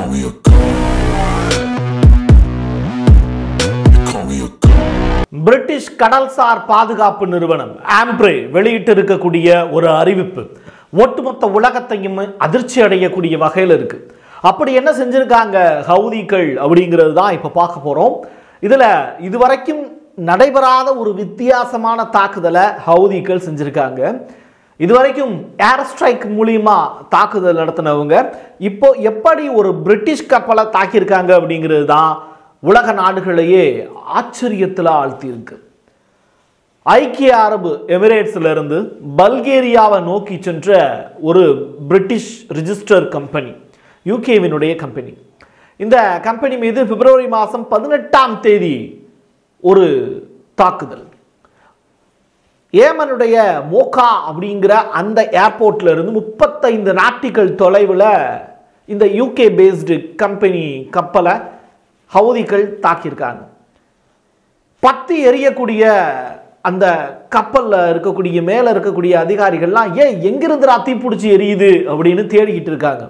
me a god. You call me a god. British கடல்சார் பாதுகாப்பு நிறுவனம் ஆம்ப்ரே வெளியிட்டு இருக்கக்கூடிய ஒரு அறிவிப்பு ஒட்டுமொத்த உலகத்தையும் அதிர்ச்சி அடையக்கூடிய வகையில் இருக்கு அப்படி என்ன செஞ்சிருக்காங்க ஹவுதிகள் அப்படிங்கிறது தான் இப்போ பார்க்க போறோம் இதுல இதுவரைக்கும் நடைபெறாத ஒரு வித்தியாசமான தாக்குதலை ஹவுதிகள் செஞ்சிருக்காங்க இதுவரைக்கும் ஏர் ஸ்ட்ரைக் மூலியமா தாக்குதல் நடத்தினவங்க இப்போ எப்படி ஒரு பிரிட்டிஷ் கப்பலை தாக்கியிருக்காங்க அப்படிங்கிறது தான் உலக நாடுகளையே ஆச்சரியத்தில் ஆழ்த்தியிருக்கு ஐக்கிய அரபு எமிரேட்ஸ்ல இருந்து பல்கேரியாவை நோக்கி சென்ற ஒரு பிரிட்டிஷ் ரிஜிஸ்டர் கம்பெனி யூகேவினுடைய கம்பெனி இந்த கம்பெனி மீது பிப்ரவரி மாதம் பதினெட்டாம் தேதி ஒரு தாக்குதல் ஏமனுடைய மோகா அப்படிங்கிற அந்த ஏர்போர்ட்ல இருந்து முப்பத்தைந்து நாட்டிகள் தொலைவில் இந்த யூகே பேஸ்டு கம்பெனி கப்பலை ஹவுதிகள் தாக்கியிருக்காங்க பத்தி எரியக்கூடிய அந்த கப்பல்ல இருக்கக்கூடிய மேல இருக்கக்கூடிய அதிகாரிகள்லாம் ஏன் எங்கிருந்து தீ பிடிச்சி எரியுது அப்படின்னு தேடிக்கிட்டு இருக்காங்க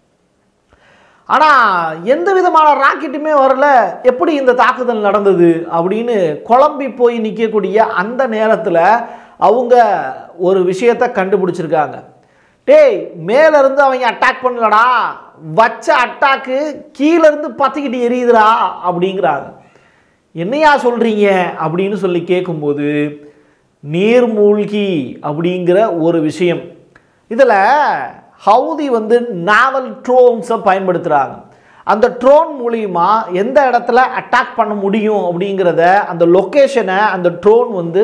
ஆனா எந்த விதமான ராக்கெட்டுமே வரல எப்படி இந்த தாக்குதல் நடந்தது அப்படின்னு குழம்பி போய் நிற்கக்கூடிய அந்த நேரத்தில் அவங்க ஒரு விஷயத்தை கண்டுபிடிச்சிருக்காங்க டேய் மேல இருந்து அவங்க அட்டாக் பண்ணலடா வச்ச அட்டாக்கு கீழே இருந்து பத்திக்கிட்டு எரியுதுடா அப்படிங்கிறாங்க என்னையா சொல்றீங்க அப்படின்னு சொல்லி கேட்கும்போது நீர்மூழ்கி அப்படிங்கிற ஒரு விஷயம் இதில் ஹவுதி வந்து நாவல் ட்ரோன்ஸை பயன்படுத்துகிறாங்க அந்த ட்ரோன் மூலியமா எந்த இடத்துல அட்டாக் பண்ண முடியும் அப்படிங்கிறத அந்த லொக்கேஷனை அந்த ட்ரோன் வந்து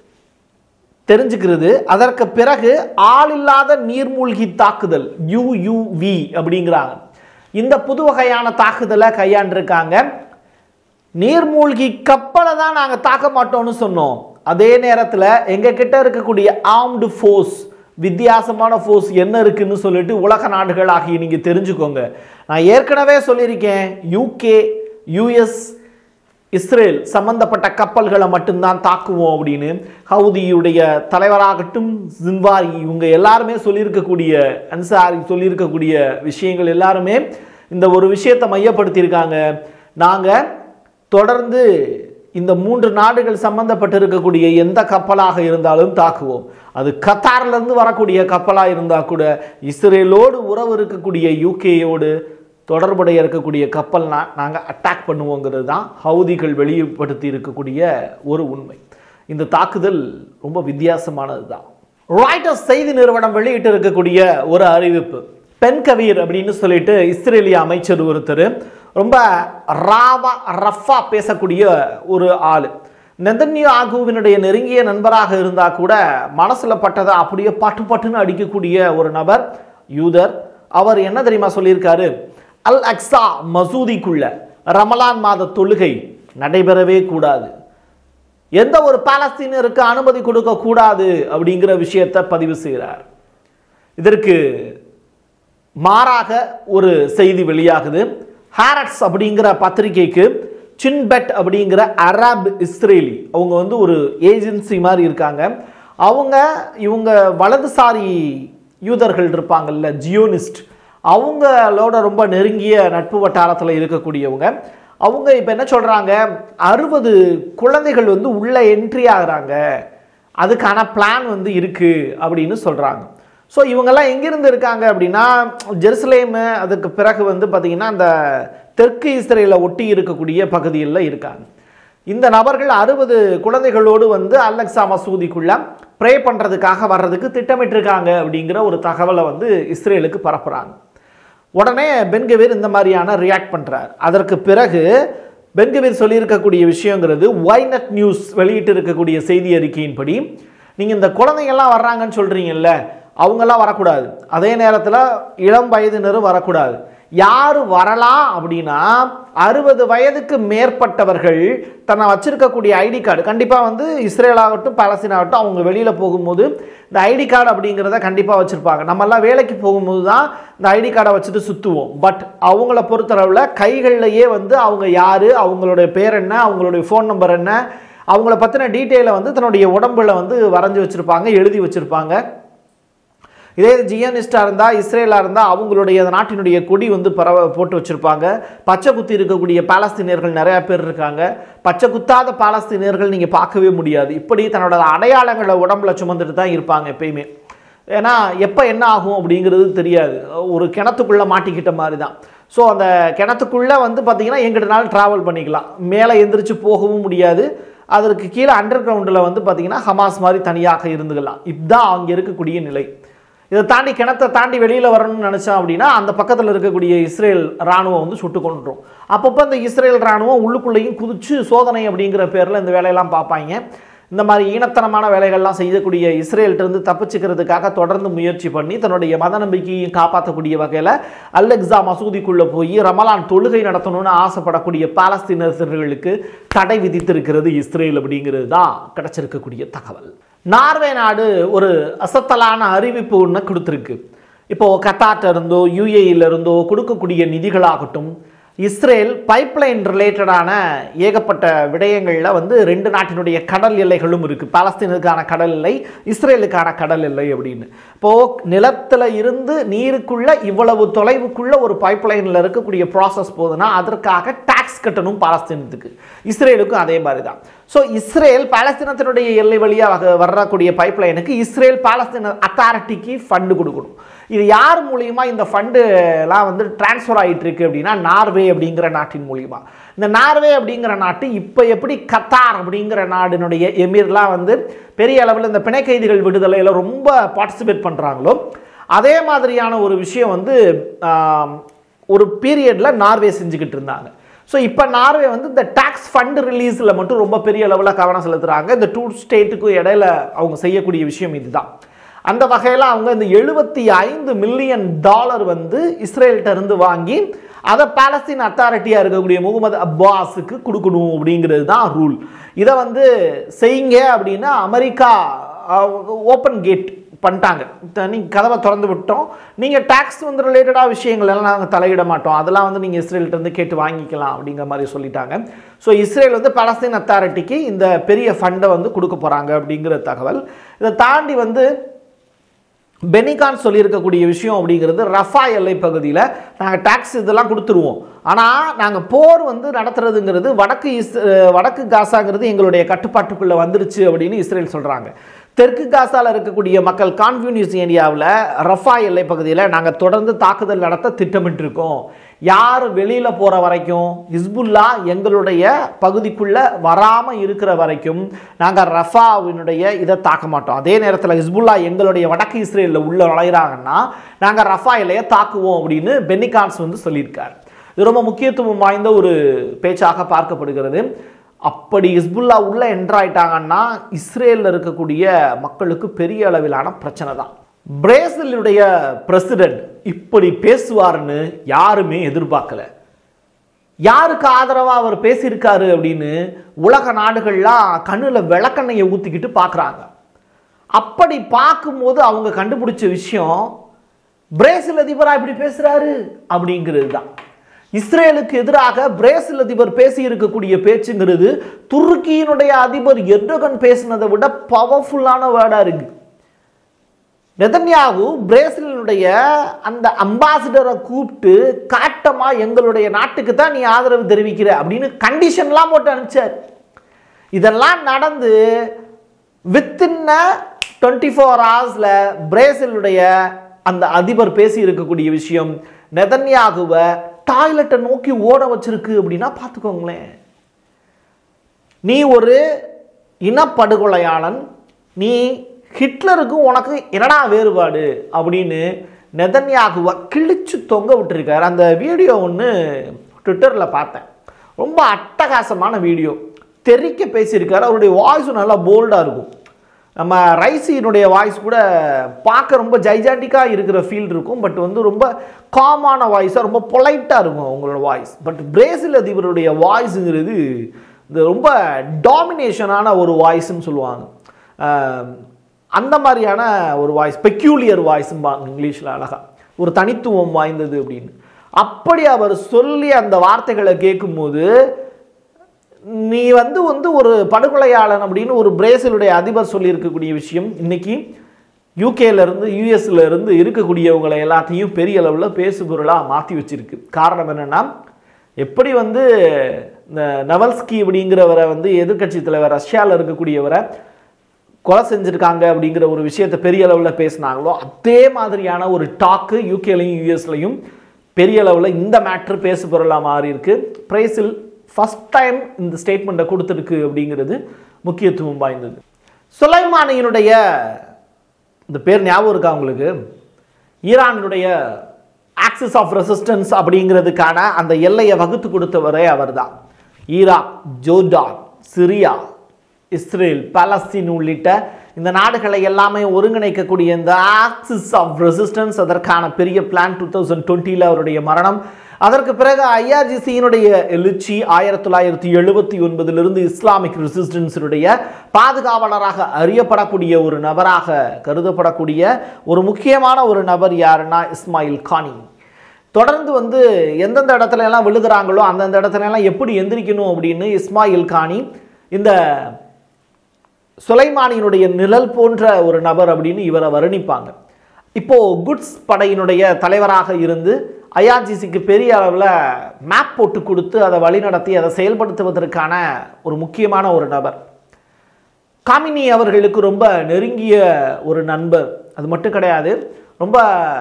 தெரிஞ்சுக்கிறது அதற்கு பிறகு ஆளில்லாத நீர்மூழ்கி தாக்குதல் யூயூவி அப்படிங்கிறாங்க இந்த புது வகையான தாக்குதலை கையாண்டிருக்காங்க நீர்மூழ்கி கப்பலை தான் நாங்கள் தாக்க மாட்டோம்னு சொன்னோம் அதே நேரத்தில் எங்கள் கிட்ட இருக்கக்கூடிய ஆர்ம்டு ஃபோர்ஸ் வித்தியாசமான ஃபோர்ஸ் என்ன இருக்குன்னு சொல்லிட்டு உலக நாடுகள் ஆகிய நீங்கள் தெரிஞ்சுக்கோங்க நான் ஏற்கனவே சொல்லியிருக்கேன் யூகே யூஎஸ் இஸ்ரேல் சம்பந்தப்பட்ட கப்பல்களை மட்டும்தான் தாக்குவோம் அப்படின்னு ஹவுதியுடைய தலைவராகட்டும் ஜின்வாரி இவங்க எல்லாருமே சொல்லியிருக்கக்கூடிய அன்சாரி சொல்லியிருக்கக்கூடிய விஷயங்கள் எல்லாருமே இந்த ஒரு விஷயத்தை மையப்படுத்தியிருக்காங்க நாங்கள் தொடர்ந்து இந்த மூன்று நாடுகள் சம்பந்தப்பட்டு இருக்கக்கூடிய எந்த கப்பலாக இருந்தாலும் தாக்குவோம் அது கத்தார்ல இருந்து வரக்கூடிய கப்பலாக இருந்தால் கூட இஸ்ரேலோடு உறவு இருக்கக்கூடிய யூகேயோடு தொடர்புடைய இருக்கக்கூடிய கப்பல்னா நாங்கள் அட்டாக் பண்ணுவோங்கிறது தான் ஹவுதிகள் வெளிப்படுத்தி இருக்கக்கூடிய ஒரு உண்மை இந்த தாக்குதல் ரொம்ப வித்தியாசமானது தான் ராய்டர்ஸ் செய்தி நிறுவனம் வெளியிட்டு இருக்கக்கூடிய ஒரு அறிவிப்பு பென் கபீர் அப்படின்னு சொல்லிட்டு இஸ்ரேலிய அமைச்சர் ஒருத்தர் ரொம்ப ராவா ரஃபா பேசக்கூடிய ஒரு ஆள் நெதன்யா ஆகுவினுடைய நெருங்கிய நண்பராக இருந்தால் கூட மனசில் பட்டதை அப்படியே பட்டு பட்டுன்னு அடிக்கக்கூடிய ஒரு நபர் யூதர் அவர் என்ன தெரியுமா சொல்லியிருக்காரு அல் அக்ஸா மசூதிக்குள்ள ரமலான் மாத தொழுகை நடைபெறவே கூடாது எந்த ஒரு பாலஸ்தீனருக்கு அனுமதி கொடுக்க கூடாது அப்படிங்கிற விஷயத்தை பதிவு செய்கிறார் இதற்கு மாறாக ஒரு செய்தி வெளியாகுது ஹாரட்ஸ் அப்படிங்கிற பத்திரிகைக்கு சின்பெட் அப்படிங்கிற அரப் இஸ்ரேலி அவங்க வந்து ஒரு ஏஜென்சி மாதிரி இருக்காங்க அவங்க இவங்க வலதுசாரி யூதர்கள் இருப்பாங்கல்ல ஜியோனிஸ்ட் அவங்களோட ரொம்ப நெருங்கிய நட்பு வட்டாரத்தில் இருக்கக்கூடியவங்க அவங்க இப்போ என்ன சொல்கிறாங்க அறுபது குழந்தைகள் வந்து உள்ளே என்ட்ரி ஆகுறாங்க அதுக்கான பிளான் வந்து இருக்குது அப்படின்னு சொல்கிறாங்க ஸோ இவங்கெல்லாம் எங்கேருந்து இருக்காங்க அப்படின்னா ஜெருசலேமு அதுக்கு பிறகு வந்து பார்த்திங்கன்னா அந்த தெற்கு இஸ்ரேலை ஒட்டி இருக்கக்கூடிய பகுதிகளில் இருக்காங்க இந்த நபர்கள் அறுபது குழந்தைகளோடு வந்து அலெக்சா மசூதிக்குள்ள ப்ரே பண்ணுறதுக்காக வர்றதுக்கு திட்டமிட்டிருக்காங்க அப்படிங்கிற ஒரு தகவலை வந்து இஸ்ரேலுக்கு பரப்புகிறாங்க உடனே பென்கவீர் இந்த மாதிரியான ரியாக்ட் பண்ணுறார் அதற்கு பிறகு பென்கவீர் சொல்லியிருக்கக்கூடிய விஷயங்கிறது ஒய்நட் நியூஸ் வெளியிட்டு இருக்கக்கூடிய செய்தி அறிக்கையின்படி நீங்கள் இந்த குழந்தைங்கள்லாம் வர்றாங்கன்னு சொல்கிறீங்கல்ல அவங்கெல்லாம் வரக்கூடாது அதே நேரத்தில் இளம் வயதினரும் வரக்கூடாது யார் வரலாம் அப்படின்னா அறுபது வயதுக்கு மேற்பட்டவர்கள் தன்னை வச்சிருக்கக்கூடிய ஐடி கார்டு கண்டிப்பாக வந்து இஸ்ரேல் ஆகட்டும் பாலஸ்தீன் ஆகட்டும் அவங்க வெளியில் போகும்போது இந்த ஐடி கார்டு அப்படிங்கிறத கண்டிப்பாக வச்சுருப்பாங்க நம்மெல்லாம் வேலைக்கு போகும்போது தான் இந்த ஐடி கார்டை வச்சுட்டு சுற்றுவோம் பட் அவங்கள பொறுத்தளவில் கைகள்லையே வந்து அவங்க யார் அவங்களுடைய பேர் என்ன அவங்களுடைய ஃபோன் நம்பர் என்ன அவங்கள பற்றின டீட்டெயிலை வந்து தன்னுடைய உடம்புல வந்து வரைஞ்சி வச்சுருப்பாங்க எழுதி வச்சுருப்பாங்க இதே ஜியனிஸ்டாக இருந்தால் இஸ்ரேலாக இருந்தால் அவங்களுடைய அந்த நாட்டினுடைய கொடி வந்து பரவ போட்டு வச்சுருப்பாங்க பச்சை குத்தி இருக்கக்கூடிய பாலஸ்தீனியர்கள் நிறையா பேர் இருக்காங்க பச்சை குத்தாத பாலஸ்தீனியர்கள் நீங்கள் பார்க்கவே முடியாது இப்படி தன்னோட அடையாளங்களை உடம்புல சுமந்துட்டு தான் இருப்பாங்க எப்பயுமே ஏன்னா எப்போ என்ன ஆகும் அப்படிங்கிறது தெரியாது ஒரு கிணத்துக்குள்ளே மாட்டிக்கிட்ட மாதிரி தான் ஸோ அந்த கிணத்துக்குள்ளே வந்து பார்த்தீங்கன்னா எங்கிட்டனாலும் ட்ராவல் பண்ணிக்கலாம் மேலே எந்திரிச்சு போகவும் முடியாது அதற்கு கீழே அண்டர் கிரவுண்டில் வந்து பார்த்தீங்கன்னா ஹமாஸ் மாதிரி தனியாக இருந்துக்கலாம் இதுதான் அங்கே இருக்கக்கூடிய நிலை இதை தாண்டி கிணத்தை தாண்டி வெளியில் வரணும்னு நினச்சோம் அப்படின்னா அந்த பக்கத்தில் இருக்கக்கூடிய இஸ்ரேல் ராணுவம் வந்து சுட்டு கொண்டுரும் அப்பப்போ இந்த இஸ்ரேல் ராணுவம் உள்ளுக்குள்ளேயும் குதிச்சு சோதனை அப்படிங்கிற பேரில் இந்த வேலையெல்லாம் பார்ப்பாங்க இந்த மாதிரி ஈனத்தனமான வேலைகள்லாம் செய்யக்கூடிய இஸ்ரேல்கிட்ட இருந்து தப்பிச்சுக்கிறதுக்காக தொடர்ந்து முயற்சி பண்ணி தன்னுடைய மத நம்பிக்கையையும் காப்பாற்றக்கூடிய வகையில் அலெக்சா மசூதிக்குள்ளே போய் ரமலான் தொழுகை நடத்தணும்னு ஆசைப்படக்கூடிய பாலஸ்தீனர்களுக்கு தடை விதித்திருக்கிறது இஸ்ரேல் அப்படிங்கிறது தான் கிடைச்சிருக்கக்கூடிய தகவல் நார்வே நாடு ஒரு அசத்தலான அறிவிப்பு ஒன்று கொடுத்துருக்கு இப்போ கத்தார்ட்ட இருந்தோ யூஏஇல இருந்தோ கொடுக்கக்கூடிய நிதிகளாகட்டும் இஸ்ரேல் பைப்லைன் ரிலேட்டடான ஏகப்பட்ட விடயங்களில் வந்து ரெண்டு நாட்டினுடைய கடல் எல்லைகளும் இருக்குது பாலஸ்தீனுக்கான கடல் எல்லை இஸ்ரேலுக்கான கடல் எல்லை அப்படின்னு இப்போது நிலத்தில் இருந்து நீருக்குள்ள இவ்வளவு தொலைவுக்குள்ள ஒரு பைப்லைனில் இருக்கக்கூடிய ப்ராசஸ் போகுதுன்னா அதற்காக டாக்ஸ் கட்டணும் பாலஸ்தீனத்துக்கு இஸ்ரேலுக்கும் அதே மாதிரி தான் ஸோ இஸ்ரேல் பாலஸ்தீனத்தினுடைய எல்லை வழியாக வரக்கூடிய பைப்லைனுக்கு இஸ்ரேல் பாலஸ்தீன அத்தாரிட்டிக்கு ஃபண்டு கொடுக்கணும் இது யார் மூலியமா இந்த ஃபண்டுலாம் வந்து டிரான்ஸ்ஃபர் ஆகிட்டு இருக்கு அப்படின்னா நார்வே அப்படிங்கிற நாட்டின் மூலியமா இந்த நார்வே அப்படிங்கிற நாட்டு இப்போ எப்படி கத்தார் அப்படிங்கிற நாடினுடைய எமீர்லாம் வந்து பெரிய அளவில் இந்த பிணை கைதிகள் விடுதலையில் ரொம்ப பார்ட்டிசிபேட் பண்ணுறாங்களோ அதே மாதிரியான ஒரு விஷயம் வந்து ஆம், ஒரு பீரியடில் நார்வே செஞ்சுக்கிட்டு இருந்தாங்க ஸோ இப்போ நார்வே வந்து இந்த டாக்ஸ் ஃபண்ட் ரிலீஸில் மட்டும் ரொம்ப பெரிய அளவில் கவனம் செலுத்துகிறாங்க இந்த டூ ஸ்டேட்டுக்கும் இடையில அவங்க செய்யக்கூடிய விஷயம் இதுதான் அந்த வகையில் அவங்க இந்த எழுபத்தி ஐந்து மில்லியன் டாலர் வந்து இஸ்ரேல்கிட்ட இருந்து வாங்கி அதை பாலஸ்தீன் அத்தாரிட்டியாக இருக்கக்கூடிய முகமது அப்பாஸுக்கு கொடுக்கணும் அப்படிங்கிறது தான் ரூல் இதை வந்து செய்யுங்க அப்படின்னா அமெரிக்கா ஓப்பன் கேட் பண்ணிட்டாங்க நீங்கள் கதவை திறந்து விட்டோம் நீங்கள் டேக்ஸ் வந்து ரிலேட்டடாக விஷயங்கள் எல்லாம் நாங்கள் தலையிட மாட்டோம் அதெல்லாம் வந்து நீங்கள் இஸ்ரேல்கிட்ட இருந்து கேட்டு வாங்கிக்கலாம் அப்படிங்கிற மாதிரி சொல்லிட்டாங்க ஸோ இஸ்ரேல் வந்து பலஸ்தீன் அத்தாரிட்டிக்கு இந்த பெரிய ஃபண்டை வந்து கொடுக்க போகிறாங்க அப்படிங்கிற தகவல் இதை தாண்டி வந்து பெனிகான் சொல்லியிருக்கக்கூடிய விஷயம் அப்படிங்கிறது ரஃபா எல்லை பகுதியில் நாங்கள் டாக்ஸ் இதெல்லாம் கொடுத்துருவோம் ஆனால் நாங்கள் போர் வந்து நடத்துறதுங்கிறது வடக்கு இஸ் வடக்கு காசாங்கிறது எங்களுடைய கட்டுப்பாட்டுக்குள்ளே வந்துருச்சு அப்படின்னு இஸ்ரேல் சொல்கிறாங்க தெற்கு காசால இருக்கக்கூடிய மக்கள் கான்ஃபியூனிஸ் ஏரியாவில் ரஃபா எல்லை பகுதியில் நாங்கள் தொடர்ந்து தாக்குதல் நடத்த திட்டமிட்டிருக்கோம் யார் வெளியில் போகிற வரைக்கும் ஹிஸ்புல்லா எங்களுடைய பகுதிக்குள்ளே வராமல் இருக்கிற வரைக்கும் நாங்கள் ரஃபாவினுடைய இதை தாக்க மாட்டோம் அதே நேரத்தில் ஹிஸ்புல்லா எங்களுடைய வடக்கு இஸ்ரேலில் உள்ள நுழைகிறாங்கன்னா நாங்கள் ரஃபா எல்லையை தாக்குவோம் அப்படின்னு பென்னிகான்ஸ் வந்து சொல்லியிருக்கார் இது ரொம்ப முக்கியத்துவம் வாய்ந்த ஒரு பேச்சாக பார்க்கப்படுகிறது அப்படி ஹிஸ்புல்லா உள்ள என்ட்ராயிட்டாங்கன்னா இஸ்ரேலில் இருக்கக்கூடிய மக்களுக்கு பெரிய அளவிலான பிரச்சனை தான் பிரேசிலுடைய பிரசிடென்ட் இப்படி பேசுவார்னு யாருமே எதிர்பார்க்கல யாருக்கு ஆதரவா அவர் பேசியிருக்காரு அப்படின்னு உலக நாடுகள்லாம் கண்ணுல விளக்கெண்ணெயை ஊத்திக்கிட்டு பார்க்குறாங்க அப்படி பார்க்கும்போது அவங்க கண்டுபிடிச்ச விஷயம் பிரேசில் அதிபரா இப்படி பேசுறாரு அப்படிங்கிறது தான் இஸ்ரேலுக்கு எதிராக பிரேசில் அதிபர் பேசி இருக்கக்கூடிய பேச்சுங்கிறது துருக்கியினுடைய அதிபர் எர்டோகன் பேசினதை விட பவர்ஃபுல்லான வேர்டா இருக்கு நெதன்யாகு பிரேசிலினுடைய அந்த அம்பாசிடரை கூப்பிட்டு காட்டமா எங்களுடைய நாட்டுக்கு தான் நீ ஆதரவு தெரிவிக்கிற அப்படின்னு கண்டிஷன்லாம் போட்டு அனுப்பிச்சார் இதெல்லாம் நடந்து வித்தின் டுவெண்ட்டி ஃபோர் ஹவர்ஸில் பிரேசிலுடைய அந்த அதிபர் பேசி இருக்கக்கூடிய விஷயம் நெதன்யாகுவை டாய்லெட்டை நோக்கி ஓட வச்சிருக்கு அப்படின்னா பார்த்துக்கோங்களேன் நீ ஒரு இனப்படுகொலையாளன் நீ ஹிட்லருக்கும் உனக்கு என்னடா வேறுபாடு அப்படின்னு நெதன்யாகுவை கிழிச்சு தொங்க விட்டுருக்காரு அந்த வீடியோ ஒன்று ட்விட்டரில் பார்த்தேன் ரொம்ப அட்டகாசமான வீடியோ தெறிக்க பேசியிருக்காரு அவருடைய வாய்ஸும் நல்லா போல்டாக இருக்கும் நம்ம ரைசியினுடைய வாய்ஸ் கூட பார்க்க ரொம்ப ஜைஜாண்டிக்காக இருக்கிற ஃபீல் இருக்கும் பட் வந்து ரொம்ப காமான வாய்ஸாக ரொம்ப பொலைட்டாக இருக்கும் அவங்களோட வாய்ஸ் பட் பிரேசில் அதிபருடைய வாய்ஸுங்கிறது இந்த ரொம்ப டாமினேஷனான ஒரு வாய்ஸ்ன்னு சொல்லுவாங்க ஆஹ் அந்த மாதிரியான ஒரு வாய்ஸ் பெக்யூலியர் வாய்ஸும்பாங்க இங்கிலீஷில் அழகா ஒரு தனித்துவம் வாய்ந்தது அப்படின்னு அப்படி அவர் சொல்லி அந்த வார்த்தைகளை கேட்கும்போது நீ வந்து வந்து ஒரு படுகொலையாளன் அப்படின்னு ஒரு பிரேசிலுடைய அதிபர் சொல்லியிருக்கக்கூடிய விஷயம் இன்னைக்கு யூகேல இருந்து யூஎஸ்ல இருந்து இருக்கக்கூடியவங்களை எல்லாத்தையும் பெரிய அளவில் பேசுபொருளாக மாற்றி வச்சிருக்கு காரணம் என்னன்னா எப்படி வந்து இந்த நவல்ஸ்கி அப்படிங்கிறவரை வந்து எதிர்க்கட்சி தலைவர் ரஷ்யாவில் இருக்கக்கூடியவரை கொலை செஞ்சுருக்காங்க அப்படிங்கிற ஒரு விஷயத்தை பெரிய அளவில் பேசினாங்களோ அதே மாதிரியான ஒரு டாக்கு யூகேலையும் யூஎஸ்லையும் பெரிய அளவில் இந்த மேட்ரு பேசு பொருளாக மாறி இருக்கு பிரைஸில் ஃபஸ்ட் டைம் இந்த ஸ்டேட்மெண்ட்டை கொடுத்துருக்கு அப்படிங்கிறது முக்கியத்துவம் வாய்ந்தது சுலைமானியினுடைய இந்த பேர் ஞாபகம் இருக்கா உங்களுக்கு ஈரானுடைய ஆக்சிஸ் ஆஃப் ரெசிஸ்டன்ஸ் அப்படிங்கிறதுக்கான அந்த எல்லையை வகுத்து கொடுத்தவரே அவர்தான் Iraq Jordan Syria Israel Palestine உள்ளிட்ட இந்த நாடுகளை எல்லாமே ஒருங்கிணைக்கக்கூடிய இந்த ஆக்சிஸ் ஆஃப் ரெசிஸ்டன்ஸ் அதற்கான பெரிய பிளான் டூ தௌசண்ட் டுவெண்ட்டியில் அவருடைய மரணம் அதற்கு பிறகு ஐஆர்ஜிசியினுடைய எழுச்சி ஆயிரத்தி தொள்ளாயிரத்தி எழுபத்தி ஒன்பதிலிருந்து இஸ்லாமிக் ரெசிஸ்டன்ஸினுடைய பாதுகாவலராக அறியப்படக்கூடிய ஒரு நபராக கருதப்படக்கூடிய ஒரு முக்கியமான ஒரு நபர் யாருன்னா இஸ்மாயில் கானி தொடர்ந்து வந்து எந்தெந்த இடத்துல எல்லாம் விழுகிறாங்களோ அந்தந்த இடத்துல எல்லாம் எப்படி எந்திரிக்கணும் அப்படின்னு இஸ்மாயில் கானி இந்த சுலைமானியினுடைய நிழல் போன்ற ஒரு நபர் அப்படின்னு இவரை வர்ணிப்பாங்க இப்போ குட்ஸ் படையினுடைய தலைவராக இருந்து ஐஆர்ஜிசிக்கு பெரிய அளவில் மேப் போட்டு கொடுத்து அதை வழிநடத்தி அதை செயல்படுத்துவதற்கான ஒரு முக்கியமான ஒரு நபர் காமினி அவர்களுக்கு ரொம்ப நெருங்கிய ஒரு நண்பர் அது மட்டும் கிடையாது ரொம்ப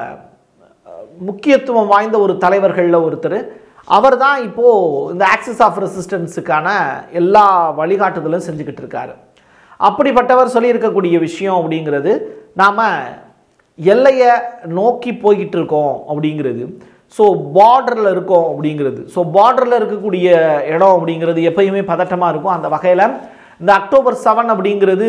அஹ், முக்கியத்துவம் வாய்ந்த ஒரு தலைவர்களில் ஒருத்தர் அவர் தான் இப்போது இந்த ஆக்சிஸ் ஆஃப் ரெசிஸ்டன்ஸுக்கான எல்லா வழிகாட்டுதலும் செஞ்சுக்கிட்டு இருக்காரு அப்படிப்பட்டவர் சொல்லியிருக்கக்கூடிய விஷயம் அப்படிங்கிறது நாம் எல்லையை நோக்கி போய்கிட்டு இருக்கோம் அப்படிங்கிறது ஸோ பார்டரில் இருக்கோம் அப்படிங்கிறது ஸோ பார்டரில் இருக்கக்கூடிய இடம் அப்படிங்கிறது எப்பயுமே பதட்டமாக இருக்கும் அந்த வகையில் இந்த அக்டோபர் செவன் அப்படிங்கிறது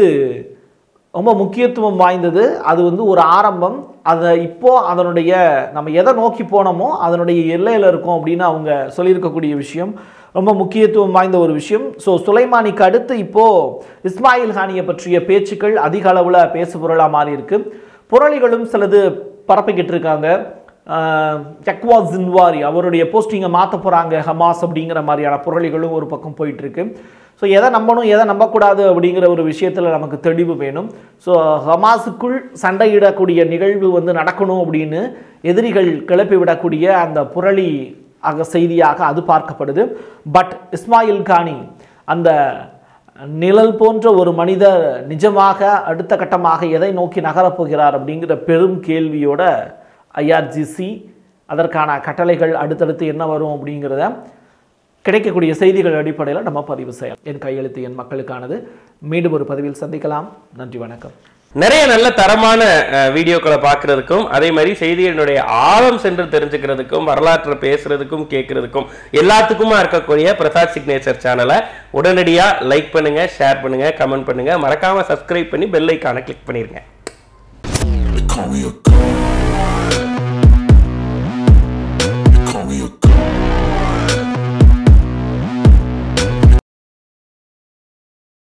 ரொம்ப முக்கியத்துவம் வாய்ந்தது அது வந்து ஒரு ஆரம்பம் அதை இப்போ அதனுடைய நம்ம எதை நோக்கி போனோமோ அதனுடைய எல்லையில் இருக்கோம் அப்படின்னு அவங்க சொல்லியிருக்கக்கூடிய விஷயம் ரொம்ப முக்கியத்துவம் வாய்ந்த ஒரு விஷயம் ஸோ சுலைமானிக்கு அடுத்து இப்போ இஸ்மாயில் ஹானியை பற்றிய பேச்சுக்கள் அதிக அளவில் பேசு பொருளாக மாறி இருக்கு புரளிகளும் சிலது பரப்பிக்கிட்டு இருக்காங்க ஜக்வா ஜின்வாரி அவருடைய போஸ்டிங்கை மாற்ற போகிறாங்க ஹமாஸ் அப்படிங்கிற மாதிரியான புரளிகளும் ஒரு பக்கம் போயிட்டு இருக்கு ஸோ எதை நம்பணும் எதை நம்பக்கூடாது அப்படிங்கிற ஒரு விஷயத்தில் நமக்கு தெளிவு வேணும் ஸோ ஹமாஸுக்குள் சண்டையிடக்கூடிய நிகழ்வு வந்து நடக்கணும் அப்படின்னு எதிரிகள் கிளப்பி விடக்கூடிய அந்த புரளி ஆக செய்தியாக அது பார்க்கப்படுது பட் இஸ்மாயில் கானி அந்த நிழல் போன்ற ஒரு மனிதர் நிஜமாக அடுத்த கட்டமாக எதை நோக்கி நகரப் போகிறார் அப்படிங்கிற பெரும் கேள்வியோட ஐஆர்ஜிசி அதற்கான கட்டளைகள் அடுத்தடுத்து என்ன வரும் அப்படிங்கிறத கிடைக்கக்கூடிய செய்திகள் அடிப்படையில் நம்ம பதிவு செய்யலாம் என் கையெழுத்து என் மக்களுக்கானது மீண்டும் ஒரு பதிவில் சந்திக்கலாம் நன்றி வணக்கம் நிறைய நல்ல தரமான அஹ், வீடியோக்களை பார்க்கறதுக்கும் அதே மாதிரி செய்திகளினுடைய ஆழம் சென்று தெரிஞ்சுக்கிறதுக்கும் வரலாற்றை பேசுறதுக்கும் கேட்கறதுக்கும் எல்லாத்துக்குமா இருக்கக்கூடிய பிரசாத் சிக்னேச்சர் சேனலை உடனடியா லைக் பண்ணுங்க ஷேர் பண்ணுங்க கமெண்ட் பண்ணுங்க மறக்காம சப்ஸ்கிரைப் பண்ணி பெல் ஐக்கானை கிளிக் பண்ணிருங்க They call me a god.